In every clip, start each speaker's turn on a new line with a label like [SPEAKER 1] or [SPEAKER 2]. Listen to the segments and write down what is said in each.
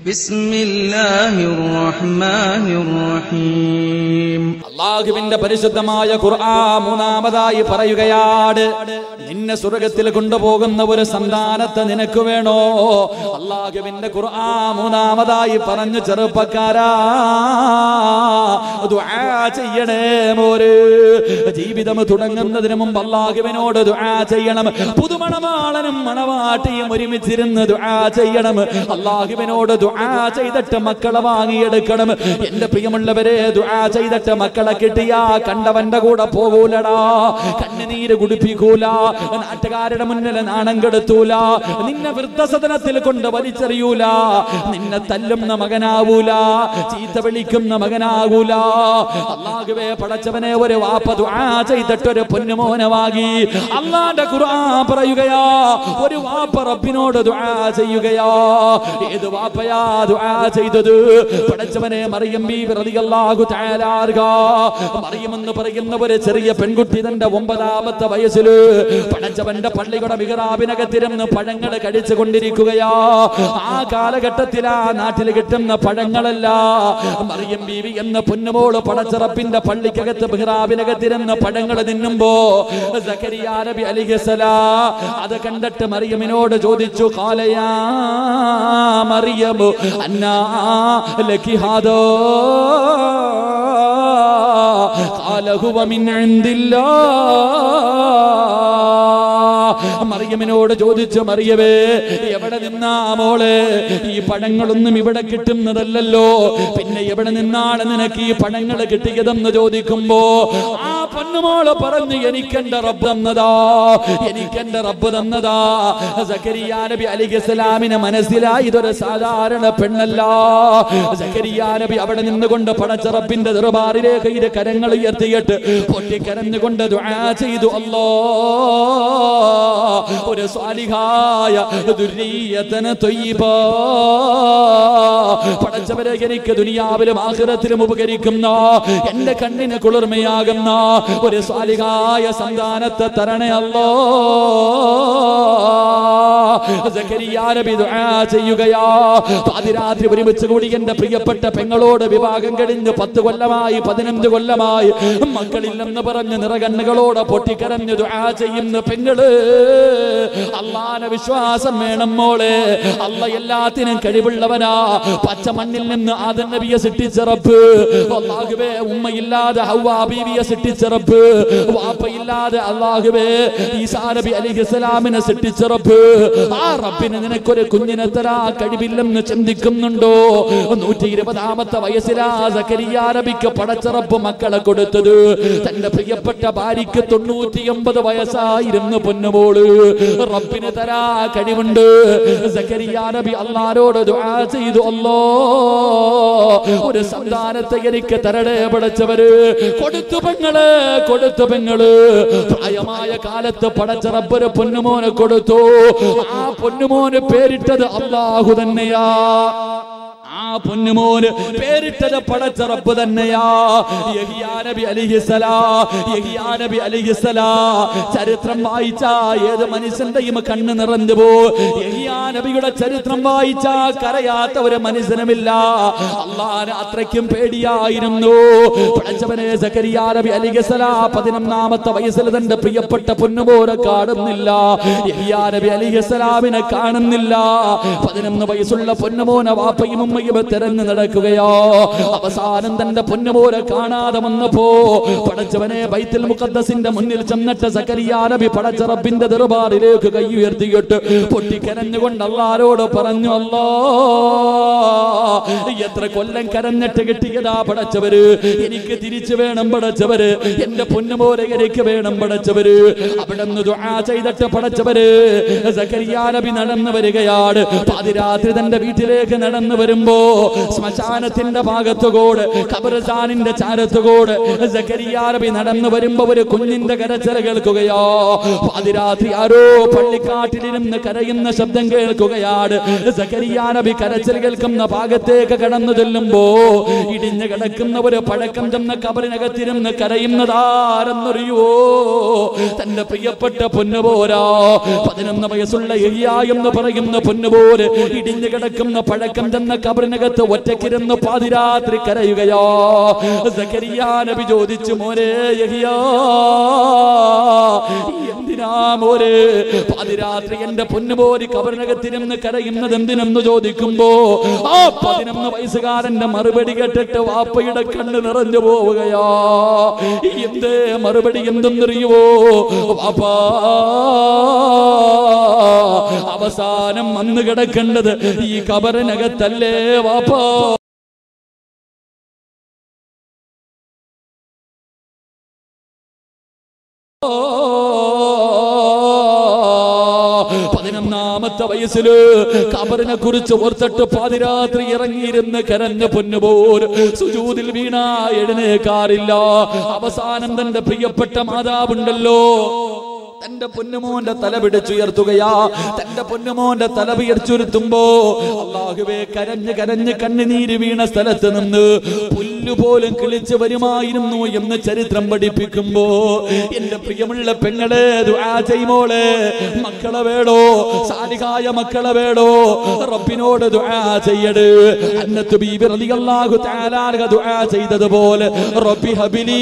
[SPEAKER 1] بسم الله الرحمن الرحيم
[SPEAKER 2] അള്ളാഹുവിന്റെ പരിശുദ്ധമായ ഖുർആ മൂന്നാമതായി പറയുകയാണ് നിന്നെ സ്വർഗത്തിൽ കൊണ്ടുപോകുന്ന ഒരു സന്താനത്തെ നിനക്ക് വേണോ അള്ളാഹുവിന്റെ ഖുർആ മൂന്നാമതായി പറഞ്ഞു ചെറുപ്പക്കാരാ ദുആ ചെയ്യണേ മോര് ജീവിതം തുടങ്ങുന്നതിന് മുമ്പ് അള്ളാഹുവിനോട് ദുആ ചെയ്യണം പുതുമണമാളനും മണവാട്ടിയും ഒരുമിച്ചിരുന്ന് ദുആ ചെയ്യണം അള്ളാഹുവിനോട് ദുആ ചെയ്തിട്ട് മക്കളെ വാങ്ങിയെടുക്കണം എന്റെ പ്രിയമുള്ളവരെ ദുആ ചെയ്തിട്ട് മക്കളെ കിട്ടിയാ കണ്ടവന്റെ കൂടെ പോകൂലടാ കണ്ണുനീര് കുടിപ്പിക്കൂല നാട്ടുകാരുടെ മുന്നിൽ നാണം കെടുത്തൂല നിന്നെ വൃദ്ധസദനത്തിൽ കൊണ്ട് വലിച്ചെറിയൂല നിന്നെ തല്ലുന്ന മകനാവൂല ചീത്ത വിളിക്കുന്ന മകനാകൂല അള്ളാഹുവേ പടച്ചവനെ ഒരു വാപ്പ ദുആ ചെയ്തിട്ട് ഒരു പൊന്നുമോനവാകി അള്ളാന്റെ ഖുർആൻ പറയുകയാ ഒരു വാപ്പ റബ്ബിനോട് ദുആ ചെയ്യുകയാ ഏത് വാപ്പയാ ദുആ ചെയ്തത് പടച്ചവനെ മറിയം ബീവി റളിയല്ലാഹു തആല അൻഹ മറിയം എന്ന് പറയുന്ന ഒരു ചെറിയ പെൺകുട്ടി തന്റെ ഒമ്പതാമത്തെ വയസ്സിൽ പടച്ചവന്റെ പള്ളിയുടെ മിഹ്റാബിനകത്തിരുന്ന് പഴങ്ങൾ കഴിച്ചു കൊണ്ടിരിക്കുകയാ ആ കാലഘട്ടത്തിൽ ആ നാട്ടിൽ കിട്ടുന്ന പഴങ്ങളല്ല മറിയം ബീവി എന്ന പൊന്നുമോള് പടച്ചറപ്പിന്റെ പള്ളിക്കകത്ത് മിഹ്റാബിനകത്തിരുന്ന് പഴങ്ങൾ തിന്നുമ്പോ സക്കരിയ നബി അലിഹസലാ അത് കണ്ടിട്ട് മറിയമിനോട് ചോദിച്ചു കാലയാ മറിയമു അന്നാ ലക്കി ഹാദോ قال هو من عند الله മറിയമിനോട് ചോദിച്ചു മറിയവേ എവിടെ നിന്നാ മോളെ ഈ പഴങ്ങളൊന്നും ഇവിടെ കിട്ടുന്നതല്ലല്ലോ പിന്നെ എവിടെ നിന്നാണ് നിനക്ക് ഈ പഴങ്ങൾ കിട്ടിയതെന്ന് ചോദിക്കുമ്പോ ആ പൊന്നുമോള് പറഞ്ഞു എനിക്കെന്റെ റബ്ബ് തന്നതാ എനിക്കെന്റെ റബ്ബ് തന്നതാ സക്കരിയ നബി അലിഖലാമിന് മനസ്സിലായി ഇതൊരു സാധാരണ പെണ്ണല്ല സക്കരിയ നബി അവിടെ നിന്നുകൊണ്ട് പടച്ച റബ്ബിന്റെ ദർബാറിലേക്ക് ഇരു കരങ്ങൾ ഉയർത്തിയിട്ട് പൊട്ടിക്കരഞ്ഞുകൊണ്ട് ദുആ ചെയ്തു അല്ലോ ഒരു സ്വാലിഹായ ദുരീയത്തന തൊയ്യബ പടച്ചവരെ എനിക്ക് ദുനിയാവിലും ആഖിറത്തിലും ഉപകരിക്കുന്ന എന്റെ കണ്ണിന് കുളിർമയാകുന്ന ഒരു സ്വാലിഹായ സന്താനത്തെ തരണേ അല്ലോ സക്കരിയ നബി ദുആ ചെയ്യുകയാ പാതിരാത്രി ഒരുമിച്ച് കൂടി എന്റെ പ്രിയപ്പെട്ട പെങ്ങളോട് വിവാഹം കഴിഞ്ഞ് പത്ത് കൊല്ലമായി പതിനഞ്ച് കൊല്ലമായി മക്കളില്ലെന്ന് പറഞ്ഞ് നിറകണ്ണുകളോട് പൊട്ടിക്കരഞ്ഞ് ദുആ ചെയ്യുന്ന പെങ്ങള് അള്ളാന വിശ്വാസം വേണം മോളെ അല്ല എല്ലാത്തിനും കഴിവുള്ളവനാ പച്ച മണ്ണിൽ നിന്ന് ആദൻ നബിയെ സൃഷ്ടിച്ചറപ്പ് അള്ളാഹുവേ ഉമ്മയില്ലാതെ ഹൗവാ ബീവിയെ സൃഷ്ടിച്ചറപ്പ് വാപ്പയില്ലാതെ അള്ളാഹുവേ ഈസാ നബി അലിഹിസ്സലാമിനെ സൃഷ്ടിച്ചറപ്പ് ആ റബ്ബിന് നിനക്കൊരു കുഞ്ഞിനെ തരാ കഴിവില്ലെന്ന് ചിന്തിക്കുന്നുണ്ടോ നൂറ്റി ഇരുപതാമത്തെ വയസ്സിലാ സക്കരിയ നബിക്ക് പടച്ചറപ്പ് മക്കളെ കൊടുത്തത് തന്റെ പ്രിയപ്പെട്ട ഭാര്യയ്ക്ക് തൊണ്ണൂറ്റിയൊമ്പത് വയസ്സായിരുന്നു പൊന്നുമോള് റബ്ബിന് തരാ കഴിവുണ്ട് സക്കരിയ നബി അള്ളാരോട് ദുആ ചെയ്തു അല്ലോ ഒരു സന്താനത്തെ എനിക്ക് തരടേ പടച്ചവര് കൊടുത്തു പെങ്ങള് കൊടുത്തു പെങ്ങള് പ്രായമായ കാലത്ത് പടച്ച റബ്ബൊരു പൊന്നുമോനെ കൊടുത്തു ആ പൊന്നുമോന് പേരിട്ടത് അള്ളാഹു തന്നെയാ ആ പൊന്നുമോന് പേരിട്ടത് പടച്ച റബ്ബ് തന്നെയാ യഹിയാ നബി അലിഹിസലാ യഹിയാ നബി അലിഹിസലാ ചരിത്രം വായിച്ച ഏത് മനുഷ്യന്റെയും കണ്ണ് നിറഞ്ഞു പോ യഹിയാ നബിയുടെ ചരിത്രം വായിച്ച കരയാത്ത ഒരു മനുഷ്യനുമില്ല അള്ളാന് അത്രയ്ക്കും പേടിയായിരുന്നു പടച്ചവനെ സക്കരിയ നബി അലിഹിസലാ പതിനൊന്നാമത്തെ വയസ്സിൽ തന്റെ പ്രിയപ്പെട്ട പൊന്നുമോനെ കാണുന്നില്ല യഹിയാ നബി അലിഹിസലാമിനെ കാണുന്നില്ല പതിനൊന്ന് വയസ്സുള്ള പൊന്നുമോനെ വാപ്പയും ഉമ്മയും തെരഞ്ഞു നടക്കുകയോ അവസാനം തന്റെ പൊന്നുപോലെ കാണാതെ വന്നപ്പോ പടച്ചവനെ ബൈത്തുൽ മുഖദ്ദസിന്റെ മുന്നിൽ ചെന്നിട്ട് സക്കരിയ നബി പടച്ച റബ്ബിന്റെ ദർബാറിലേക്ക് കൈ ഉയർത്തിയിട്ട് പൊട്ടിക്കരഞ്ഞുകൊണ്ട് അള്ളാരോട് പറഞ്ഞു അല്ലോ എത്ര കൊല്ലം കരഞ്ഞിട്ട് കിട്ടിയതാ പടച്ചവര് എനിക്ക് തിരിച്ചു വേണം പടച്ചവര് എന്റെ പൊന്നുപോലെ എനിക്ക് വേണം പടച്ചവര് അവിടെ നിന്ന് ദുആ ചെയ്തിട്ട് പടച്ചവര് സക്കരിയ നബി നടന്നു വരികയാണ് പാതിരാത്രി തന്റെ വീട്ടിലേക്ക് നടന്നു വരുമ്പോ ശ്മശാനത്തിന്റെ ഭാഗത്തുകൂടെ ഖബർസ്ഥാനിന്റെ ചാരത്തുകൂടെ സക്കരിയ നബി നടന്നു വരുമ്പോ ഒരു കുഞ്ഞിന്റെ കരച്ചിൽ കേൾക്കുകയോ പാതിരാത്രി ആരോ പള്ളിക്കാട്ടിലിരുന്ന് കരയുന്ന ശബ്ദം കേൾക്കുകയാണ് സക്കരിയ നബി കരച്ചിൽ കേൾക്കുന്ന ഭാഗത്തേക്ക് കടന്നു ചെല്ലുമ്പോ ഇടിഞ്ഞു കിടക്കുന്ന ഒരു പഴക്കം ചെന്ന കബറിനകത്തിരുന്ന് കരയുന്നതാരെന്നറിയോ തന്റെ പ്രിയപ്പെട്ട പൊന്നുപോരാ പതിനൊന്ന് വയസ്സുള്ള എയ്യ എന്ന് പറയുന്ന പൊന്നുപോലെ ഇടിഞ്ഞു കിടക്കുന്ന പഴക്കം ചെന്ന കബറിനകത്ത് ഒറ്റക്കിരുന്ന് പാതിരാത്രി കരയുകയോ സക്കരിയ നബി ചോദിച്ചു മോനെ യഹിയാ എന്തിനാ മോരെ പാതിരാത്രി എന്റെ പൊന്നുപോരി കബറിനകത്തിരുന്ന് കരയുന്നത് എന്തിനെന്ന് ചോദിക്കുമ്പോ ആ പതിനൊന്ന് വയസ്സുകാരന്റെ മറുപടി കേട്ടിട്ട് വാപ്പയുടെ കണ്ണ് നിറഞ്ഞു പോവുകയാ എന്തേ മറുപടി എന്തെന്നറിയുവോ വാപ്പാ അവസാനം വന്ന് കിടക്കേണ്ടത് ഈ കബറിനകത്തല്ലേ വാപ്പാ പതിനൊന്നാമത്തെ വയസ്സില് കബറിനെ കുറിച്ച് ഓർത്തിട്ട് പാതിരാത്രി ഇറങ്ങിയിരുന്ന് കരഞ്ഞ പൊന്നുപോൽ സുജൂതിൽ വീണ എഴുന്നേക്കാറില്ല അവസാനം തന്റെ പ്രിയപ്പെട്ട മാതാവുണ്ടല്ലോ തന്റെ പൊന്നുമോന്റെ തല പിടിച്ചുയർത്തുകയാ തന്റെ പൊന്നുമോന്റെ തല ഉയർച്ചുരുത്തുമ്പോ അള്ളാഹുവേ കരഞ്ഞ് കരഞ്ഞ് കണ്ണുനീര് വീണ സ്ഥലത്ത് നിന്ന് പുല്ലുപോലും കിളിച്ചു വരുമായിരുന്നു എന്ന് ചരിത്രം പഠിപ്പിക്കുമ്പോ എന്റെ പ്രിയമുള്ള പെങ്ങളെ ദുആ ചെയ്യുമോളെ മക്കളെ വേടോ സാലികായ മക്കളെ വേടോ റബ്ബിനോട് ദുആ ചെയ്യട് അന്നത്ത് ബീബി റളിയല്ലാഹു തആല അൻഹ ദുആ ചെയ്തതുപോലെ റബ്ബി ഹബിലി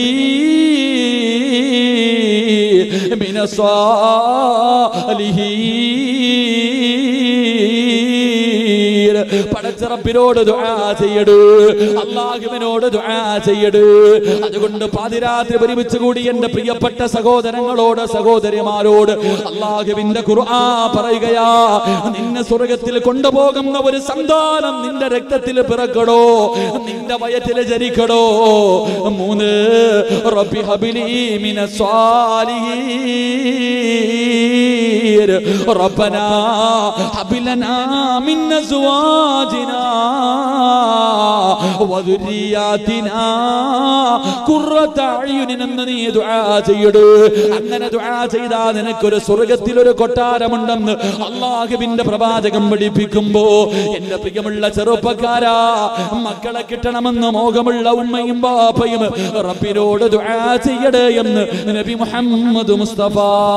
[SPEAKER 2] من الصالحين പടച്ചറപ്പിനോട് ദുആ ചെയ്യട് അള്ളാഹുവിനോട് ദുആ ചെയ്യട് അതുകൊണ്ട് പാതിരാത്രി ഒരുമിച്ച് കൂടി എന്റെ പ്രിയപ്പെട്ട സഹോദരങ്ങളോട് സഹോദരിമാരോട് അള്ളാഹുവിന്റെ ഖുർആ പറയുകയാ നിന്നെ സ്വർഗത്തിൽ കൊണ്ടുപോകുന്ന ഒരു സന്താനം നിന്റെ രക്തത്തിൽ പിറക്കടോ നിന്റെ വയറ്റിൽ ജനിക്കടോ മൂന്ന് റബ്ബി ഹബിലി മിന الصالحين ربنا هب لنا من ازواجنا وذرياتنا قرة اعين എന്ന് നീ ദുആ ചെയ്യട് അങ്ങനെ ദുആ ചെയ്താൽ നിനക്കൊരു സ്വർഗത്തിൽ ഒരു കൊട്ടാരമുണ്ടെന്ന് അള്ളാഹുവിന്റെ പ്രവാചകം പഠിപ്പിക്കുമ്പോ എന്റെ പ്രിയമുള്ള ചെറുപ്പക്കാരാ മക്കളെ കിട്ടണമെന്ന് മോഹമുള്ള ഉമ്മയും ബാപ്പയും റബ്ബിനോട് ദുആ ചെയ്യട് എന്ന് നബി മുഹമ്മദ് മുസ്തഫ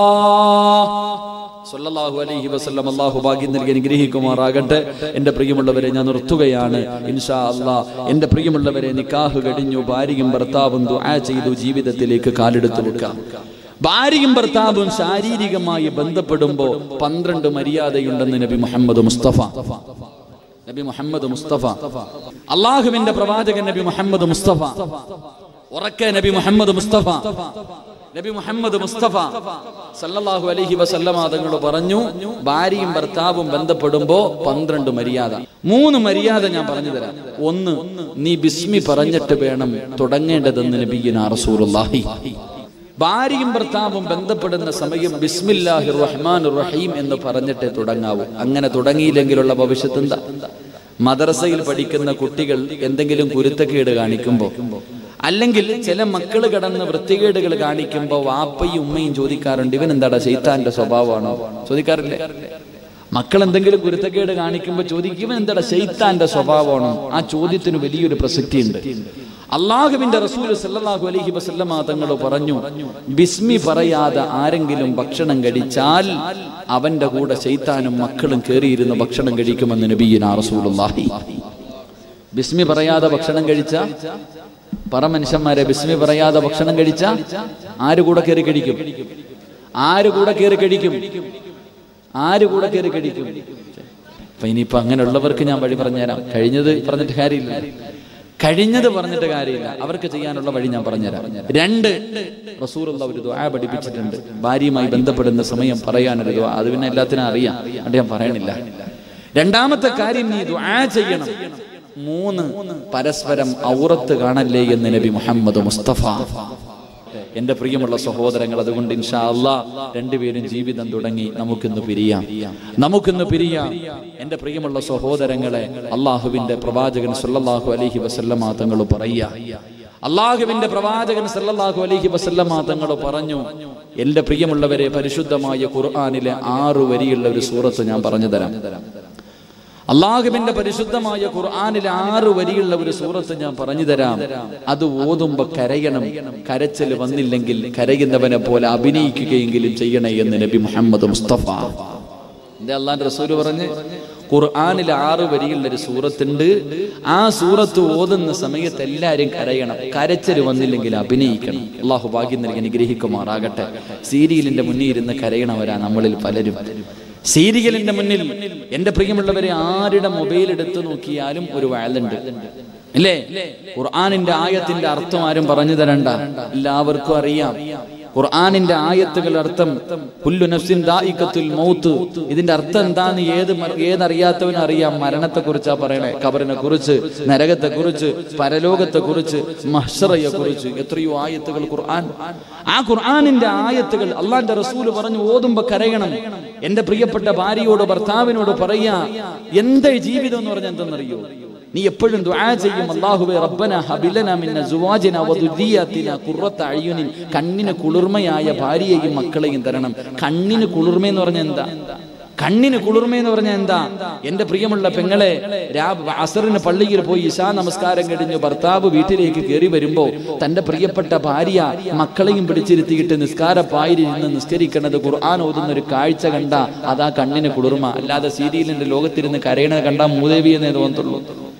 [SPEAKER 2] സല്ലല്ലാഹു അലൈഹി വസല്ലം അല്ലാഹു ഭാഗ്യം നൽകി അനുഗ്രഹിക്കുമാറാകട്ടെ എൻ്റെ പ്രിയമുള്ളവരെ ഞാൻ നിർത്തുകയാണ് ഇൻഷാ അല്ലാ എൻ്റെ പ്രിയമുള്ളവരെ നിക്കാഹ് കഴിഞ്ഞു ഭാര്യയും ഭർത്താവും ദുആ ചെയ്തു ജീവിതത്തിലേക്ക് കാലെടുത്തു വെക്കാം ഭാര്യയും ഭർത്താവും ശാരീരികമായി ബന്ധപ്പെടുമ്പോൾ പന്ത്രണ്ട് മര്യാദയുണ്ടെന്ന് നബി മുഹമ്മദ് മുസ്തഫ നബി മുഹമ്മദ് മുസ്തഫ അള്ളാഹുവിന്റെ പ്രവാചകൻ നബി മുഹമ്മദ് മുസ്തഫ ഉറക്കെ നബി മുഹമ്മദ് മുസ്തഫ നബി മുഹമ്മദ് മുസ്തഫ സല്ലല്ലാഹു അലൈഹി വസല്ലമ തങ്ങൾ പറഞ്ഞു ഭാര്യയും ഭർത്താവും ബന്ധപ്പെടുമ്പോ പന്ത്രണ്ട് മര്യാദ മൂന്ന് മര്യാദ ഞാൻ പറഞ്ഞു തരാം ഒന്ന് നീ ബിസ്മി പറഞ്ഞിട്ട് വേണം തുടങ്ങേണ്ടതെന്ന് നബിയുന റസൂലുള്ളാഹി ഭാര്യയും ഭർത്താവും ബന്ധപ്പെടുന്ന സമയം ബിസ്മില്ലാഹി റഹ്മാൻ റഹീം എന്ന് പറഞ്ഞിട്ടേ തുടങ്ങാവൂ അങ്ങനെ തുടങ്ങിയില്ലെങ്കിലുള്ള ഭവിഷ്യത്ത് എന്താ മദ്രസയിൽ പഠിക്കുന്ന കുട്ടികൾ എന്തെങ്കിലും കുരുത്തക്കേട് കാണിക്കുമ്പോൾ അല്ലെങ്കിൽ ചില മക്കൾ കടന്ന് വൃത്തികേടുകൾ കാണിക്കുമ്പോൾ വാപ്പയും ഉമ്മയും ചോദിക്കാറുണ്ട് ഇവൻ എന്താടാ ശൈത്താന്റെ സ്വഭാവമാണോ ചോദിക്കാറില്ലേ മക്കൾ എന്തെങ്കിലും കുരുത്തക്കേട് കാണിക്കുമ്പോൾ ചോദിക്കും ഇവൻ എന്താടാ ശൈത്താന്റെ സ്വഭാവമാണോ ആ ചോദ്യത്തിന് വലിയൊരു പ്രസക്തിയുണ്ട് അള്ളാഹുവിന്റെ റസൂൽ സല്ലല്ലാഹു അലൈഹി വസല്ലമ തങ്ങൾ പറഞ്ഞു ബിസ്മി പറയാതെ ആരെങ്കിലും ഭക്ഷണം കഴിച്ചാൽ അവന്റെ കൂടെ ശൈത്താനും മക്കളും കയറിയിരുന്ന് ഭക്ഷണം കഴിക്കുമെന്ന് നബിയിന റസൂലുള്ളാഹി ബിസ്മി പറയാതെ ഭക്ഷണം കഴിച്ച പറ മനുഷ്യന്മാരെ ബിസ്മി പറയാതെ ഭക്ഷണം കഴിച്ച ആര് കൂടെ കയറി കഴിക്കും ആര് കൂടെ കയറി കഴിക്കും ആര് കൂടെ കയറി കഴിക്കും അപ്പൊ ഇനിയിപ്പോ അങ്ങനെയുള്ളവർക്ക് ഞാൻ വഴി പറഞ്ഞുതരാം കഴിഞ്ഞത് പറഞ്ഞിട്ട് കാര്യമില്ല കഴിഞ്ഞത് പറഞ്ഞിട്ട് കാര്യമില്ല അവർക്ക് ചെയ്യാനുള്ള വഴി ഞാൻ പറഞ്ഞുതരാം രണ്ട് റസൂറുള്ള ഒരു ദ്വാ പഠിപ്പിച്ചിട്ടുണ്ട് ഭാര്യയുമായി ബന്ധപ്പെടുന്ന സമയം പറയാനൊരു ദ്വാ അത് പിന്നെ എല്ലാത്തിനും അറിയാം അത് ഞാൻ പറയണില്ല രണ്ടാമത്തെ കാര്യം നീ ദ്വാ ചെയ്യണം മൂന്ന് പരസ്പരം ഔറത്ത് കാണല്ലേ എന്ന് നബി മുഹമ്മദ് മുസ്തഫ എന്റെ പ്രിയമുള്ള സഹോദരങ്ങൾ അതുകൊണ്ട് ഇൻഷാ അല്ലാ രണ്ടുപേരും ജീവിതം തുടങ്ങി നമുക്കിന്ന് പിരിയാം നമുക്കിന്ന് പിരിയാം എന്റെ പ്രിയമുള്ള സഹോദരങ്ങളെ അള്ളാഹുവിന്റെ പ്രവാചകൻ സല്ലല്ലാഹു അലൈഹി വസല്ലമ തങ്ങൾ പറയുക അള്ളാഹുവിന്റെ പ്രവാചകൻ സല്ലല്ലാഹു അലൈഹി വസല്ലമ തങ്ങൾ പറഞ്ഞു എന്റെ പ്രിയമുള്ളവരെ പരിശുദ്ധമായ ഖുർആനിലെ ആറു വരിയുള്ള ഒരു സൂറത്ത് ഞാൻ പറഞ്ഞു തരാം അള്ളാഹുവിന്റെ പരിശുദ്ധമായ ഖുർആനിലെ ആറ് വരിയുള്ള ഒരു സൂറത്ത് ഞാൻ പറഞ്ഞു തരാം അത് ഓതുമ്പോ കരയണം കരച്ചൽ വന്നില്ലെങ്കിൽ കരയുന്നവനെ പോലെ അഭിനയിക്കുകയെങ്കിലും ചെയ്യണേ എന്ന് നബി മുഹമ്മദ് മുസ്തഫ എന്റെ അള്ളാന്റെ റസൂല് പറഞ്ഞ് ഖുർആനിൽ ആറ് വരിയുള്ള ഒരു സൂറത്തുണ്ട് ആ സൂറത്ത് ഓതുന്ന സമയത്ത് എല്ലാവരും കരയണം കരച്ചൽ വന്നില്ലെങ്കിൽ അഭിനയിക്കണം അള്ളാഹു ഭാഗ്യം നൽകി അനുഗ്രഹിക്കുമാറാകട്ടെ സീരിയലിന്റെ മുന്നിൽ ഇരുന്ന് കരയണവരാ നമ്മളിൽ പലരും സീരിയലിന്റെ മുന്നിൽ എന്റെ പ്രിയമുള്ളവരെ ആരുടെ മൊബൈൽ എടുത്തു നോക്കിയാലും ഒരു വയലുണ്ട് അല്ലേ ഖുർആാനിന്റെ ആയത്തിന്റെ അർത്ഥം ആരും പറഞ്ഞു തരണ്ട എല്ലാവർക്കും അറിയാം ഖുർആാനിന്റെ ആയത്തുകൾ അർത്ഥം പുല്ലു നഫ്സിൻ ദായിക്കത്തുൽ മൗത്ത് ഇതിന്റെ അർത്ഥം എന്താന്ന് ഏത് മ- ഏതറിയാത്തവനും അറിയാം മരണത്തെ കുറിച്ചാ പറയണേ കബറിനെ കുറിച്ച് നരകത്തെ കുറിച്ച് പരലോകത്തെ കുറിച്ച് മഹ്ഷറയെ കുറിച്ച് എത്രയോ ആയത്തുകൾ ഖുർആൻ ആ ഖുർആാനിന്റെ ആയത്തുകൾ അള്ളാന്റെ റസൂല് പറഞ്ഞു ഓതുമ്പോ കരയണം എന്റെ പ്രിയപ്പെട്ട ഭാര്യയോട് ഭർത്താവിനോട് പറയാ എന്താ ജീവിതം എന്ന് പറഞ്ഞാൽ എന്തെന്നറിയോ നീ എപ്പോഴും ദുആ ചെയ്യും അല്ലാഹുവേ റബ്ബന ഹബിലന മിൻ അസ്വാജിന വദുരിയാതിന ഖുർറത അയ്യുനിൻ കണ്ണിന് കുളിർമയായ ഭാര്യയെയും മക്കളെയും തരണം കണ്ണിന് കുളിർമ എന്ന് പറഞ്ഞാൽ എന്താ കണ്ണിന് കുളിർമ എന്ന് പറഞ്ഞാൽ എന്താ എന്റെ പ്രിയമുള്ള പെങ്ങളെ രാ അസറിന് പള്ളിയിൽ പോയി ഇശാ നമസ്കാരം കഴിഞ്ഞ് ഭർത്താവ് വീട്ടിലേക്ക് കയറി വരുമ്പോ തന്റെ പ്രിയപ്പെട്ട ഭാര്യ മക്കളെയും പിടിച്ചിരുത്തിയിട്ട് നിസ്കാരപ്പായിൽ ഇരുന്ന് നിസ്കരിക്കണത് ഖുർആൻ ഓതുന്ന ഒരു കാഴ്ച കണ്ട അതാ കണ്ണിന് കുളിർമ അല്ലാതെ സീരിയലിന്റെ ലോകത്തിരുന്ന് കരയണത് കണ്ടാ മൂദേവി എന്നേ തോന്നത്തുള്ളൂ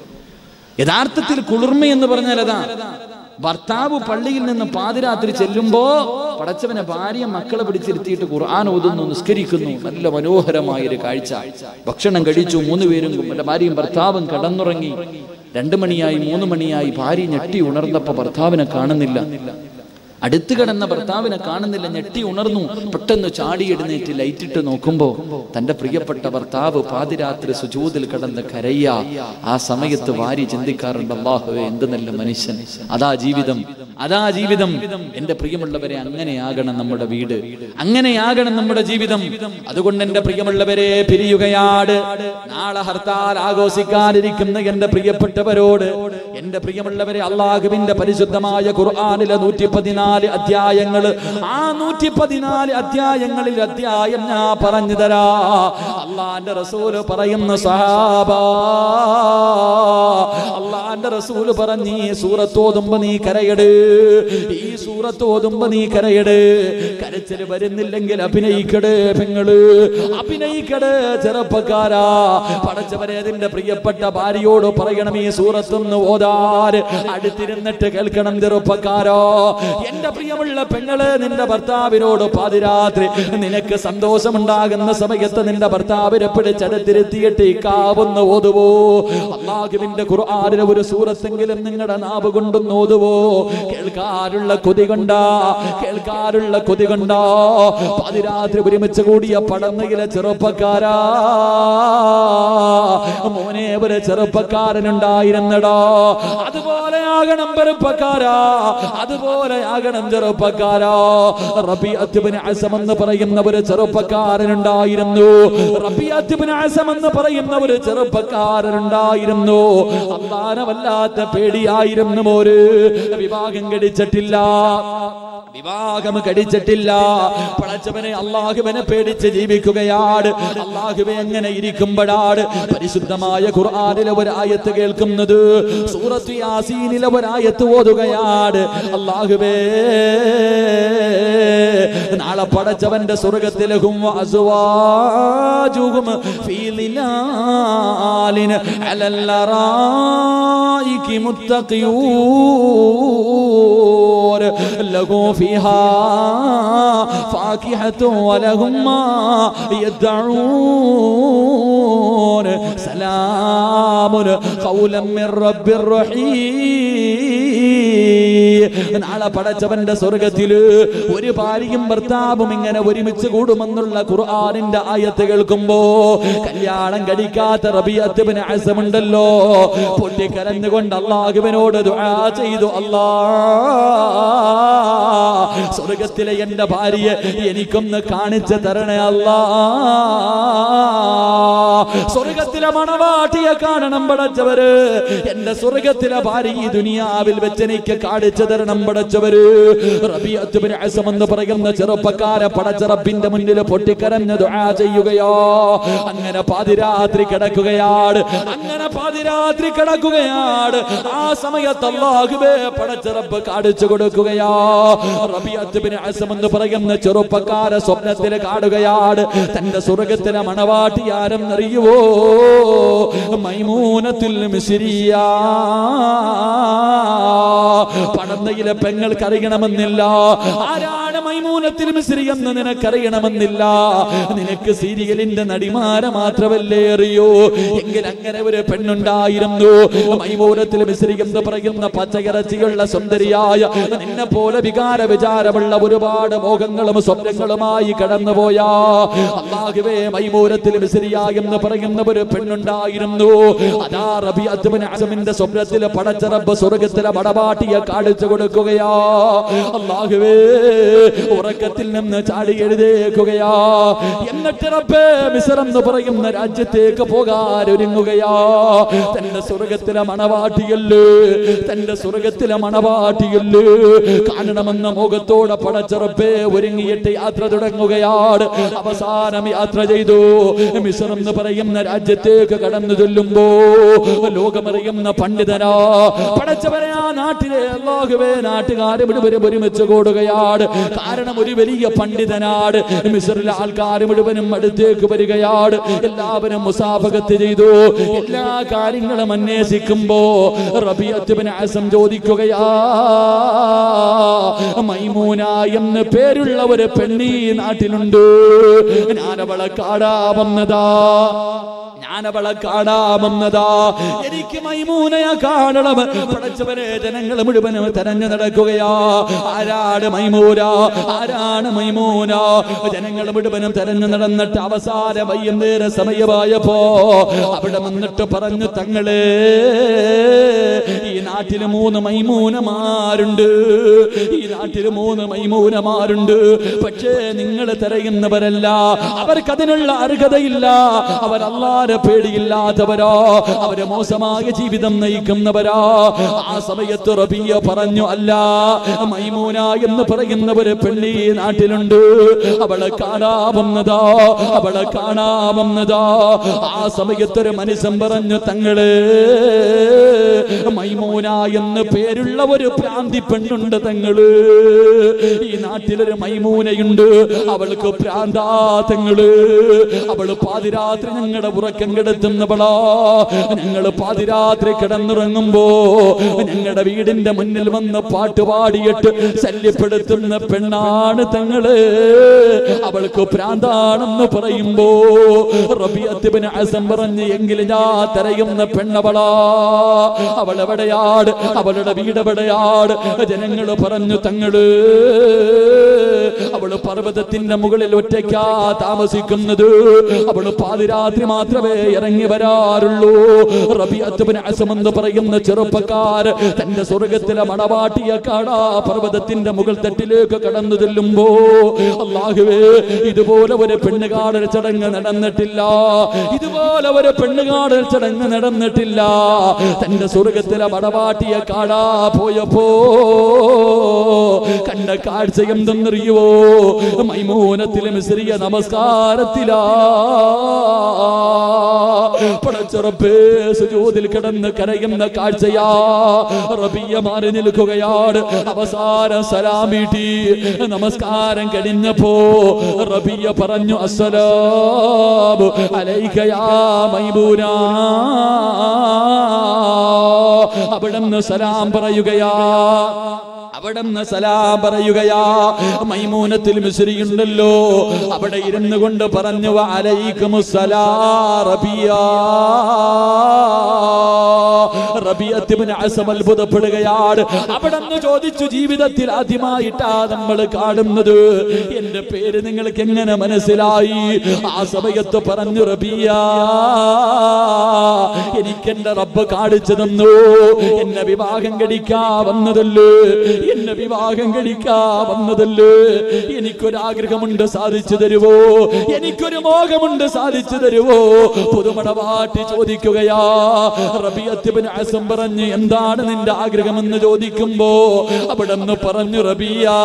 [SPEAKER 2] യഥാർത്ഥത്തിൽ കുളിർമ എന്ന് പറഞ്ഞാൽ അതാ ഭർത്താവ് പള്ളിയിൽ നിന്ന് പാതിരാത്രി ചെല്ലുമ്പോ പടച്ചവനെ ഭാര്യ മക്കളെ പിടിച്ചിരുത്തിയിട്ട് ഖുർആൻ ഓതുന്നു നിസ്കരിക്കുന്നു നല്ല മനോഹരമായ ഒരു കാഴ്ച ഭക്ഷണം കഴിച്ചു മൂന്ന് പേരും വല്ല ഭാര്യയും ഭർത്താവും കടന്നുറങ്ങി രണ്ടു മണിയായി മൂന്ന് മണിയായി ഭാര്യ ഞെട്ടി ഉണർന്നപ്പോ ഭർത്താവിനെ കാണുന്നില്ല അടുത്ത് കിടന്ന ഭർത്താവിനെ കാണുന്നില്ല ഞെട്ടി ഉണർന്നു പെട്ടെന്ന് ചാടി എഴുന്നേറ്റ് ലൈറ്റിട്ട് നോക്കുമ്പോ തന്റെ പ്രിയപ്പെട്ട ഭർത്താവ് പാതിരാത്രി സുജൂതിൽ കിടന്ന് കരയ്യ ആ സമയത്ത് ഭാര്യ ചിന്തിക്കാറുണ്ട് അള്ളാഹുവേ എന്ത് നല്ല മനുഷ്യൻ അതാ ജീവിതം അതാ ജീവിതം എന്റെ പ്രിയമുള്ളവരെ അങ്ങനെയാകണം നമ്മുടെ വീട് അങ്ങനെയാകണം നമ്മുടെ ജീവിതം അതുകൊണ്ട് എന്റെ പ്രിയമുള്ളവരെ പിരിയുകയാട് നാളെ ഹർത്താൽ ആഘോഷിക്കാനിരിക്കുന്ന എന്റെ പ്രിയപ്പെട്ടവരോട് എന്റെ പ്രിയമുള്ളവരെ അള്ളാഹുവിന്റെ പരിശുദ്ധമായ ഖുർആാനിലെ നൂറ്റി പതിനാല് അധ്യായങ്ങൾ ആ നൂറ്റി പതിനാല് അധ്യായങ്ങളിൽ അധ്യായം ഞാൻ പറഞ്ഞു തരാ അള്ളാന്റെ റസൂല് പറയുന്ന സഹാബ അള്ളാന്റെ റസൂല് പറഞ്ഞ് ഈ സൂറത്തോതുമ്പോ നീ കരയട് ഈ സൂറത്തോതുമ്പോ നീ കരയട് കരച്ചില് വരുന്നില്ലെങ്കിൽ അഭിനയിക്കട് പെങ്ങള് അഭിനയിക്കട് ചെറുപ്പക്കാരാ പടച്ചവരെ അതിന്റെ പ്രിയപ്പെട്ട ഭാര്യയോട് പറയണം ഈ സൂറത്തൊന്ന് ഓതാര് അടുത്തിരുന്നിട്ട് കേൾക്കണം ചെറുപ്പക്കാരോ എന്റെ പ്രിയമുള്ള പെങ്ങള് നിന്റെ ഭർത്താവിനോട് പാതിരാത്രി നിനക്ക് സന്തോഷമുണ്ടാകുന്ന സമയത്ത് നിന്റെ ഭർത്താവിനെ പിടിച്ചെടുത്തിരുത്തിയിട്ട് ഇക്കാവുന്ന ഓതുവോ അള്ളാഹുവിന്റെ ഖുർആാനിലെ ഒരു സൂറത്തെങ്കിലും നിങ്ങളുടെ നാവ് കൊണ്ടൊന്ന് ഓതുവോ കേൾക്കാനുള്ള കൊതി കൊണ്ടാ കേൾക്കാനുള്ള കൊതി കൊണ്ടാ പാതിരാത്രി ഒരുമിച്ച് കൂടിയ പടന്നയിലെ ചെറുപ്പക്കാരാ മോനെ ഒരു ചെറുപ്പക്കാരനുണ്ടായിരുന്നടോ അതുപോലെ ആകണം ചെറുപ്പക്കാരാ അതുപോലെ ആകണം ചെറുപ്പക്കാരാ റബി അത്ബിന് അസം എന്ന് പറയുന്ന ഒരു ചെറുപ്പക്കാരനുണ്ടായിരുന്നു റബി അത്ബിന് അസം എന്ന് പറയുന്ന ഒരു ചെറുപ്പക്കാരനുണ്ടായിരുന്നു അള്ളാനെ വല്ലാത്ത പേടിയായിരുന്നു ഒരു വിവാഹം കഴിച്ചിട്ടില്ല വിവാഹം കഴിച്ചിട്ടില്ല പടച്ചവനെ അള്ളാഹുവിനെ പേടിച്ച് ജീവിക്കുകയാണ് അള്ളാഹുവെ എങ്ങനെ ഇരിക്കുമ്പോഴാണ് പരിശുദ്ധമായ ഖുർആനിലെ ഒരായത്ത് കേൾക്കുന്നത് സൂറത്ത് യാസീനിലെ ഒരായത്ത് ഓതുകയാണ് അള്ളാഹുവേ നാളെ പടച്ചവന്റെ സ്വർഗത്തിലഹും അസുവാജുഹും ഫീലിലാലിന് അലല്ലറായിക്ക് മുത്തഖിയൂർ ലഹു ഫീഹാ فاكهة ولهم ما يدعون سلام قولا من رب الرحيم നാളെ പടച്ചവന്റെ സ്വർഗത്തില് ഒരു ഭാര്യയും ഭർത്താവും ഇങ്ങനെ ഒരുമിച്ച് കൂടുമെന്നുള്ള ഖുർആനിന്റെ ആയത്ത് കേൾക്കുമ്പോ കല്യാണം കഴിക്കാത്ത റബിയത്തുബിന് അസമുണ്ടല്ലോ പൊട്ടിക്കരഞ്ഞുകൊണ്ട് അള്ളാഹുവിനോട് ദുആ ചെയ്തു അല്ലാ സ്വർഗത്തിലെ എന്റെ ഭാര്യയെ എനിക്കൊന്ന് കാണിച്ചു തരണേ അല്ലാ സ്വർഗത്തിലെ മണവാട്ടിയെ കാണണം പടച്ചവര് എന്റെ സ്വർഗത്തിലെ ഭാര്യ ഈ ദുനിയാവിൽ വെച്ച് എനിക്ക് കാണിച്ചു തരണം പടച്ചവര് റബിയത്തുബിന് അസം എന്ന് പറയുന്ന ചെറുപ്പക്കാരെ പടച്ചറപ്പിന്റെ മുന്നിൽ പൊട്ടിക്കരഞ്ഞ് ദുആ ചെയ്യുകയോ അങ്ങനെ പാതിരാത്രി കിടക്കുകയാണ് അങ്ങനെ പാതിരാത്രി കിടക്കുകയാണ് ആ സമയത്ത് അല്ലാഹുവേ പടച്ചറപ്പ് കാണിച്ചു കൊടുക്കുകയാ റബിയത്തുബിന് അസം എന്ന് പറയുന്ന ചെറുപ്പക്കാരെ സ്വപ്നത്തിൽ കാണുകയാണ് തന്റെ സ്വർഗത്തിലെ മണവാട്ടി ആരെന്നറിയുവോ മൈമൂനത്തുൽ മിസ്രിയ പടന്നയിലെ പെങ്ങൾക്ക് അറിയണമെന്നില്ല ആരാണ് മൈമൂനത്തിൽ മിസ്രി എന്ന് നിനക്കറിയണമെന്നില്ല നിനക്ക് സീരിയലിന്റെ നടിമാരെ മാത്രമല്ലേ അറിയൂ എങ്കിൽ അങ്ങനെ ഒരു പെണ്ണുണ്ടായിരുന്നു മൈമൂനത്തിൽ മിസ്രി എന്ന് പറയുന്ന പച്ചയിറച്ചിയുള്ള സുന്ദരിയായ നിന്നെ പോലെ വികാര വിചാരമുള്ള ഒരുപാട് മോഹങ്ങളും സ്വപ്നങ്ങളുമായി കടന്നുപോയാ അള്ളാഹുവേ മൈമൂരത്തിൽ മിസ്രിയ എന്ന് പറയുന്ന ഒരു പെണ്ണുണ്ടായിരുന്നു അതാ റബി അസ്മിന്റെ സ്വപ്നത്തിൽ പടച്ചറബ് സ്വർഗത്തിലെ മടപാട്ടിയെ കാണിച്ചു കൊടുക്കുകയാ അള്ളാഹുവേ ഉറക്കത്തിൽ നിന്ന് ചാടി എഴുതേക്കുകയാ എന്നിട്ട് റബ്ബേ മിസർ എന്ന് പറയുന്ന രാജ്യത്തേക്ക് പോകാൻ ഒരുങ്ങുകയാ തന്റെ സ്വർഗത്തിലെ മണവാട്ടിയല്ലേ തന്റെ സ്വർഗത്തിലെ മണവാട്ടിയല്ലേ കാണണമെന്ന മുഖത്തോടെ പടച്ചറപ്പേ ഒരുങ്ങിയിട്ട് യാത്ര തുടങ്ങുകയാണ് അവസാനം യാത്ര ചെയ്തു മിസർ എന്ന് പറയുന്ന രാജ്യത്തേക്ക് കടന്നു ചൊല്ലുമ്പോ ലോകമറിയുന്ന പണ്ഡിതനാ പടച്ചവരെ ആ നാട്ടിലെ അല്ലാഹുവേ നാട്ടുകാരെ മുഴുവനും ഒരുമിച്ച് കൂടുകയാണ് കാരണം ഒരു വലിയ പണ്ഡിതനാണ് മിസറിലെ ആൾക്കാർ മുഴുവനും അടുത്തേക്ക് വരികയാണ് എല്ലാവരും മുസാഫകത്ത് ചെയ്തു എല്ലാ കാര്യങ്ങളും അന്വേഷിക്കുമ്പോ റബിയത്തുബിൻ ആസം ചോദിക്കുകയാ മൈമൂന എന്ന് പേരുള്ള ഒരു പെണ്ണി നാട്ടിലുണ്ട് ഞാനവളെ കാണാമെന്നതാ ഞാനവളെ കാണാമെന്നതാ എനിക്ക് മൈമൂനയെ കാണണം പടച്ചവരെ ജനങ്ങൾ മുഴുവനും തെരഞ്ഞു നടക്കുകയാ ആരാണ് മൈമൂന ആരാണ് മൈമൂന ജനങ്ങൾ മുഴുവനും തെരഞ്ഞു നടന്നിട്ട് അവസാന വൈകുന്നേര സമയമായപ്പോ അവിടെ വന്നിട്ട് പറഞ്ഞു തങ്ങളെ ഈ നാട്ടില് മൂന്ന് മൈമൂനമാരുണ്ട് ഈ നാട്ടില് മൂന്ന് മൈമൂനമാരുണ്ട് പക്ഷേ നിങ്ങൾ തിരയുന്നവരല്ല അവർക്ക് അതിനുള്ള അർഹതയില്ല അവർ അല്ലാതെ പേടിയില്ലാത്തവരോ അവര് മോശമായ ജീവിതം നയിക്കുന്നവരോ ആ സമയത്ത് റബിയ പറഞ്ഞു അല്ല മൈമൂന എന്ന് പറയുന്ന ഒരു പെണ്ണി നാട്ടിലുണ്ട് അവളെ കാണാവുന്നതോ അവളെ കാണാവുന്നതോ ആ സമയത്ത് ഒരു മനുഷ്യൻ പറഞ്ഞു തങ്ങള് മൈമൂന എന്ന് പേരുള്ള ഒരു പ്രാന്തി പെണ്ണുണ്ട് തങ്ങള് ഈ നാട്ടിലൊരു മൈമൂനയുണ്ട് അവൾക്ക് പ്രാന്താ തങ്ങള് അവള് പാതിരാത്രി ഞങ്ങളുടെ ഉറക്കം കെടുത്തുന്നവളാ ഞങ്ങൾ പാതിരാത്രി കിടന്നുറങ്ങുമ്പോ ഞങ്ങളുടെ വീടിന്റെ മുന്നിൽ വന്ന് പാട്ട് പാടിയിട്ട് ശല്യപ്പെടുത്തുന്ന പെണ്ണാണ് തങ്ങള് അവൾക്ക് പ്രാന്താണെന്ന് പറയുമ്പോ റബിയത്തിബിന് അസം പറഞ്ഞ് എങ്കിൽ ഞാൻ തെരയുന്ന പെണ്ണവളാ അവൾ എവിടെയാണ് അവളുടെ വീട് എവിടെയാണ് ജനങ്ങൾ പറഞ്ഞു തങ്ങള് അവള് പർവ്വതത്തിന്റെ മുകളിൽ ഒറ്റയ്ക്കാ താമസിക്കുന്നത് അവള് പാതിരാത്രി മാത്രമേ ഇറങ്ങി വരാറുള്ളൂ റബിയത്തുബിന് അസം എന്ന് പറയുന്ന ചെറുപ്പക്കാർ തന്റെ സ്വർഗത്തിലെ മണവാട്ടിയെ കാണാ പർവ്വതത്തിന്റെ മുകൾ തട്ടിലേക്ക് കടന്നു ചെല്ലുമ്പോ അള്ളാഹുവേ ഇതുപോലെ ഒരു പെണ്ണുകാടൽ ചടങ്ങ് നടന്നിട്ടില്ല ഇതുപോലെ ഒരു പെണ്ണുകാടൽ ചടങ്ങ് നടന്നിട്ടില്ല തന്റെ സ്വർഗത്തിലെ മണവാട്ടിയെ കാണാ പോയപ്പോ കണ്ട കാഴ്ച എന്തെന്നറിയുവോ മൈമൂനത്തിലെ മിശ്രിയ നമസ്കാരത്തിലാ പടച്ചുറപ്പേ സുജൂതിൽ കിടന്ന് കരയുന്ന കാഴ്ചയാ റബിയ മാറി നിൽക്കുകയാണ് അവസാനം സലാം വീട്ടി നമസ്കാരം കഴിഞ്ഞപ്പോ റബിയ പറഞ്ഞു അസ്സലാമു അലൈക്കയാ മൈമൂന അവിടുന്ന് സലാം പറയുകയാ അവിടുന്ന് സലാം പറയുകയാ മൈമൂനത്തിൽ മിശ്രിയുണ്ടല്ലോ അവിടെ ഇരുന്നു കൊണ്ട് പറഞ്ഞു റബിയത്ത് ഇബ്നു അസം അത്ഭുതപ്പെടുകയാണ് അവിടെ നിന്ന് ചോദിച്ചു ജീവിതത്തിൽ ആദ്യമായിട്ടാ നമ്മൾ കാണുന്നത് എന്റെ പേര് നിങ്ങൾക്ക് എങ്ങനെ മനസ്സിലായി ആ സമയത്ത് പറഞ്ഞു റബിയ എനിക്ക് എന്റെ റബ്ബ് കാണിച്ചു തന്നു എന്നെ വിവാഹം കഴിക്കാ വന്നതല്ലേ എന്നെ വിവാഹം കഴിക്കാ വന്നതല്ലേ എനിക്കൊരാഗ്രഹമുണ്ട് സാധിച്ചു തരുവോ എനിക്കൊരു മോഹമുണ്ട് സാധിച്ചു തരുവോ പുതുമണവാട്ടി ചോദിക്കുകയാ റബിയത്തിബിൻ അസം പറഞ്ഞ് എന്താണ് നിന്റെ ആഗ്രഹമെന്ന് ചോദിക്കുമ്പോ അവിടെ നിന്ന് പറഞ്ഞു റബിയാ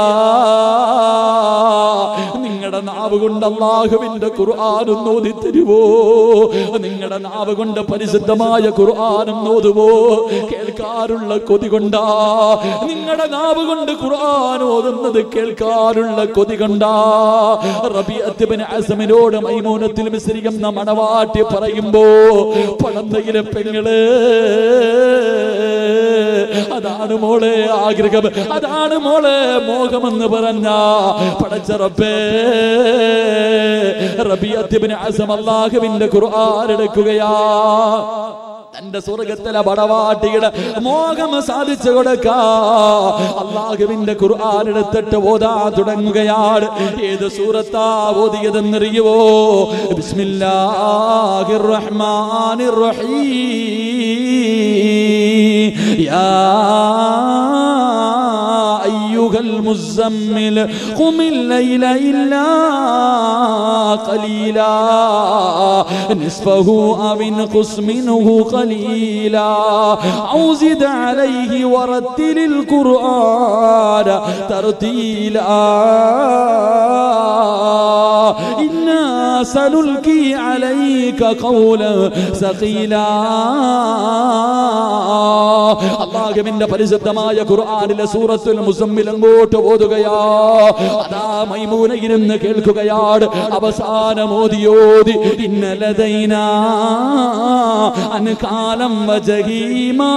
[SPEAKER 2] നിങ്ങളുടെ നാവ് കൊണ്ട് അള്ളാഹുവിന്റെ ഖുർആാനും ഓതി തരുവോ നിങ്ങളുടെ നാവ് കൊണ്ട് പരിശുദ്ധമായ ഖുർആാനും ഓതുവോ കേൾക്കാറുള്ള കൊതി കൊണ്ടാ നിങ്ങളുടെ നാവ് കൊണ്ട് ഖുർആൻ ഓതുന്നത് കേൾക്കാറുള്ള കൊതി കൊണ്ടാ റബിയത്തിബിൻ അസമിനോട് മൈമൂനത്തിൽ മിശ്രിക്കുന്ന മണവാട്ടി പറയുമ്പോ പടന്തയിലെ പെങ്ങള് അതാണ് മോളെ ആഗ്രഹം അതാണ് മോളെ മോഹമെന്ന് പറഞ്ഞ പടച്ചറപ്പേ റബിയത്തിബിന് അസം അള്ളാഹുവിന്റെ ഖുർആൻ എടുക്കുകയാ തന്റെ സ്വർഗത്തിലെ പടവാട്ടിയുടെ മോഹം സാധിച്ചു കൊടുക്കാ അള്ളാഹുവിന്റെ ഖുർആൻ എടുത്തിട്ട് ഓതാ തുടങ്ങുകയാണ് ഏത് സൂറത്താ ഓതിയതെന്നറിയുവോ ബിസ്മില്ലാഹിർ റഹ്മാനിർ റഹീം യാ أيها المزمل قم الليل إلا قليلا نصفه أو انقص منه قليلا أو زد عليه ورتل القرآن ترتيلا إنا سنلقي عليك قولا ثقيلا അള്ളാഹുവിന്റെ പരിശുദ്ധമായ ഖുർആനിലെ സൂറത്തുൽ മുസമ്മിൽ അങ്ങോട്ട് ഓതുകയാ അതാ മൈമൂന ഇരുന്ന് കേൾക്കുകയാണ് അവസാനം ഓതിയോതി ഇന്നലതൈന അൻകാലം വജഹീമാ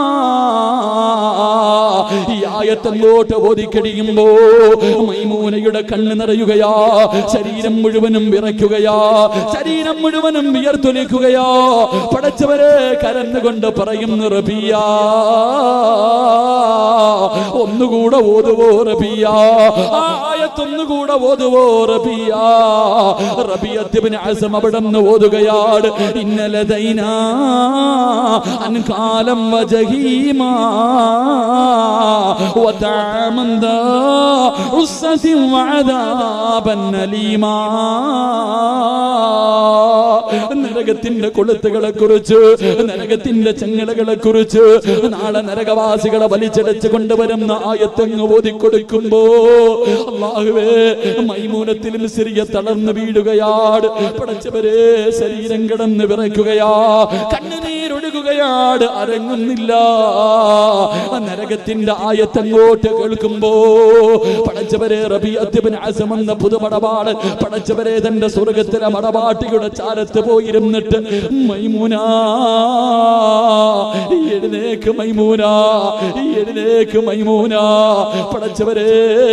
[SPEAKER 2] ഈ ആയത്തങ്ങോട്ട് ഓതിക്കഴിയുമ്പോ മൈമൂനയുടെ കണ്ണ് നിറയുകയാ ശരീരം മുഴുവനും വിറയ്ക്കുകയാ ശരീരം മുഴുവനും വിയർത്തൊലിക്കുകയാ പടച്ചവരെ കരന്നുകൊണ്ട് പറയുന്നു റബിയാ ഒന്നുകൂടെ ഓതുവോ റബിയ ആ ആയത്തൊന്നുകൂടെ ഓതുവോ റബിയ റബിയത്തിബിന് അസം അവിടെ നിന്ന് ഓതുകയാണ് ഇന്നലെ ദൈന അൻകാലം വജഹീമാ وطعما ذا عسة وعذابا أليما നരകത്തിന്റെ കൊളുത്തുകളെ കുറിച്ച് നരകത്തിന്റെ ചങ്ങലകളെ കുറിച്ച് നാളെ നരകവാസികളെ വലിച്ചടച്ച് കൊണ്ടുവരുന്ന ആയത്തങ്ങ് ഓതിക്കൊടുക്കുമ്പോ അള്ളാഹുവേ മൈമൂനത്തിലും സിറിയ തളർന്നു വീഴുകയാണ് പടച്ചവരെ ശരീരം കിടന്ന് വിറയ്ക്കുകയാ കണ്ണുനീരൊഴുകുകയാണ് അരങ്ങുന്നില്ല നരകത്തിന്റെ ആയത്തങ്ങോട്ട് കേൾക്കുമ്പോ പടച്ചവരെ റബിയത്തിബിൻ അസം എന്ന പുതുമടപാട് പടച്ചവരെ തന്റെ സ്വർഗത്തിലെ മടപാട്ടിയുടെ ചാരത്ത് പോയിരുന്നിട്ട് മൈമൂന എഴുന്നേക്ക് മൈമൂന എഴുന്നേക്ക് മൈമൂന പടച്ചവരെ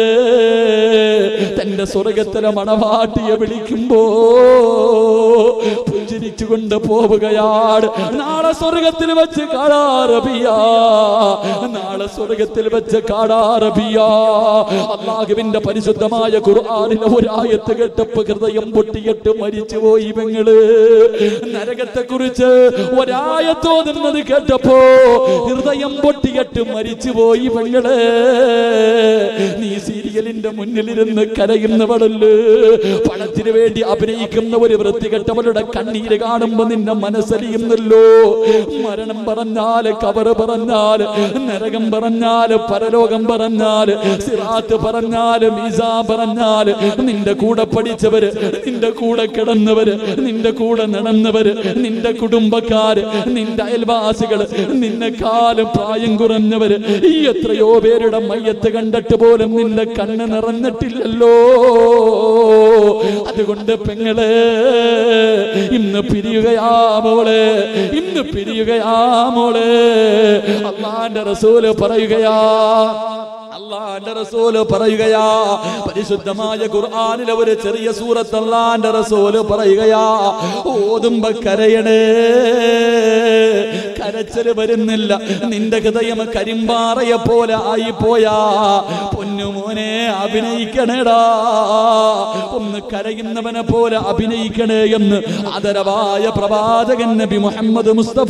[SPEAKER 2] തന്റെ സ്വർഗത്തിലെ മണവാട്ടിയെ വിളിക്കുമ്പോ പുഞ്ചിരിച്ചുകൊണ്ട് പോവുകയാണ് നാളെ സ്വർഗത്തിൽ വെച്ച് കാണാറബിയ നാളെ സ്വർഗത്തിൽ വെച്ച് കാണാറബിയ അള്ളാഹുവിന്റെ പരിശുദ്ധമായ ഖുർആനിലെ ഒരായത്ത് കേട്ടപ്പോ ഹൃദയം പൊട്ടിയിട്ട് മരിച്ചുപോയി ഇവങ്ങള് നരകത്തെ കുറിച്ച് ഒരായത്തോതുന്നത് കേട്ടപ്പോ ഹൃദയം പൊട്ടിയിട്ട് മരിച്ചുപോയി ഇവങ്ങള് നീ സീരിയലിന്റെ മുന്നിലിരുന്ന് കരയുന്നവളല്ലേ പണത്തിന് വേണ്ടി അഭിനയിക്കുന്ന ഒരു വൃത്തികെട്ടവളുടെ കണ്ണീര് കാണുമ്പോ നിന്നെ മനസ്സലിയുന്നല്ലോ മരണം പറഞ്ഞാല് കബറ് പറഞ്ഞാല് നരകം പറഞ്ഞാല് പരലോകം പറഞ്ഞാല് സിറാത്ത് പറഞ്ഞാല് മീസാ പറഞ്ഞാല് നിന്റെ കൂടെ പഠിച്ചവര് നിന്റെ കൂടെ കിടന്നവര് നിന്റെ കൂടെ നടന്നവര് നിന്റെ കുടുംബക്കാര് നിന്റെ അയൽവാസികള് നിന്നെക്കാളും പ്രായം കുറഞ്ഞവര് ഈ എത്രയോ പേരുടെ മയ്യത്ത് കണ്ടിട്ട് പോലും നിന്റെ കണ്ണ് നിറഞ്ഞിട്ടില്ലല്ലോ അതുകൊണ്ട് പെങ്ങളെ ഇന്ന് പിരിയുകയാ മോളെ ഇന്ന് പിരിയുകയാ മോളെ അള്ളാന്റെ റസൂല് പറയുകയാ അള്ളാന്റെ റസൂല് പറയുകയാ പരിശുദ്ധമായ ഖുർആനിലെ ഒരു ചെറിയ സൂറത്ത് അള്ളാന്റെ റസൂല് പറയുകയാ ഓതുമ്പോ കരയണേ കര കരച്ചല് വരുന്നില്ല നിന്റെ ഹൃദയം കരിമ്പാറയെ പോലെ ആയിപ്പോയാ പൊന്നുമോനെ അഭിനയിക്കണേടാ ഒന്ന് കരയുന്നവനെ പോലെ അഭിനയിക്കണേ എന്ന് ആദരവായ പ്രവാചകൻ നബി മുഹമ്മദ് മുസ്തഫ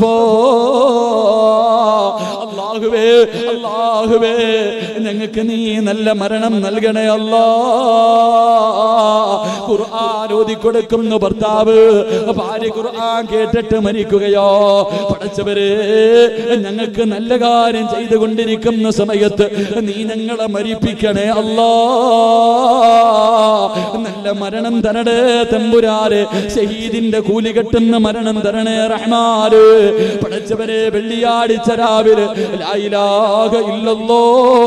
[SPEAKER 2] അള്ളാഹുവേ അള്ളാഹുവേ ഞങ്ങൾക്ക് നീ നല്ല മരണം നൽകണേ അല്ലാ ഖുർആൻ ഓതി കൊടുക്കുന്നു ഭർത്താവ് ഭാര്യ ഖുർആൻ കേട്ടിട്ട് മരിക്കുകയോ പഠിച്ചവരെ ഞങ്ങൾക്ക് നല്ല കാര്യം ചെയ്തുകൊണ്ടിരിക്കുന്ന സമയത്ത് നീ ഞങ്ങളെ മരിപ്പിക്കണേ അല്ലാ നല്ല മരണം തരണേ തമ്പുരാരെ ഷഹീദിന്റെ കൂലി കെട്ടുന്ന മരണം തരണേ റഹ്മാര് പഠിച്ചവരെ വെള്ളിയാഴ്ച രാവിലെ ലായിലാക ഇല്ലല്ലോ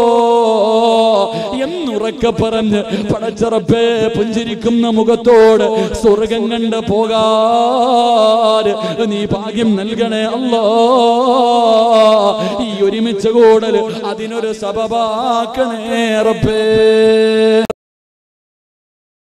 [SPEAKER 2] എന്നുറക്കെ പറഞ്ഞ് പടച്ചറപ്പേ പുഞ്ചിരിക്കുന്ന മുഖത്തോട് സ്വർഗം കണ്ട് പോകാൻ നീ ഭാഗ്യം നൽകണേ അല്ലോ ഈ ഒരുമിച്ച് കൂടൽ അതിനൊരു സബബാക്കണേ റബ്ബേ